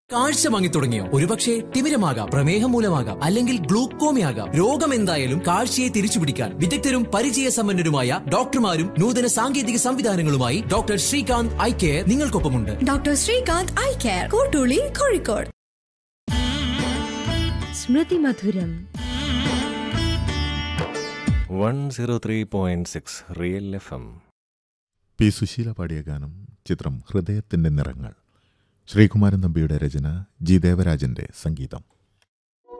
കാഴ്ച വാങ്ങി തുടങ്ങിയോ ഒരുപക്ഷെ തിമിരമാകാം പ്രമേഹം മൂലമാകാം അല്ലെങ്കിൽ ഗ്ലൂക്കോമയാകാം രോഗം എന്തായാലും കാഴ്ചയെ തിരിച്ചുപിടിക്കാൻ വിദഗ്ധരും പരിചയസമ്പന്നരുമായ ഡോക്ടർമാരും നൂതന സാങ്കേതിക സംവിധാനങ്ങളുമായി ഡോക്ടർ ശ്രീകാന്ത് ഐ കെയർ നിങ്ങൾക്കൊപ്പമുണ്ട് doctor Srikanth eye care Kottooli Kozhikode സ്മൃതി മധുരം one zero three point six real F M P Susheela പാടിയ ഗാനം ചിത്രം ഹൃദയത്തിന്റെ നിറങ്ങൾ ശ്രീകുമാരൻ തമ്പിയുടെ രചന ജി ദേവരാജന്റെ സംഗീതം